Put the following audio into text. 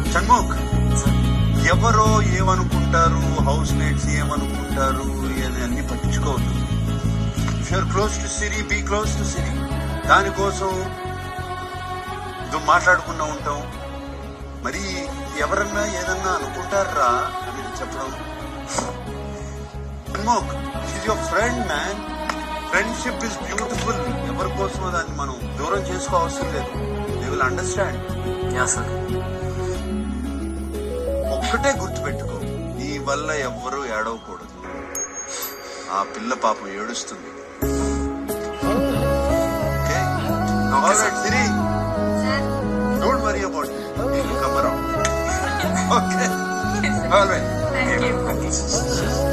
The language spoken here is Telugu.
షణ్ముఖ్ ఎవరో ఏమనుకుంటారు హౌస్ మేట్స్ ఏమనుకుంటారు అని అన్ని పట్టించుకోవద్దు you're close to Siri be close to Siri దానికోసం ఇదో మాట్లాడుకున్నా ఉంటాం మరి ఎవరన్నా ఏదన్నా అనుకుంటారా అని చెప్పడం Shanmukh is your friend man friendship is beautiful ఎవరి కోసమో దాన్ని మనం దూరం చేసుకోవాల్సిన లేదు they will understand ya sir ఒక్కటే గుర్తుపెట్టుకో నీ వల్ల ఎవ్వరూ ఏడవకూడదు ఆ పిల్ల పాపం ఏడుస్తుంది Okay? All right, Siri. Don't worry about it. It will come around. Okay. All right. Thank you.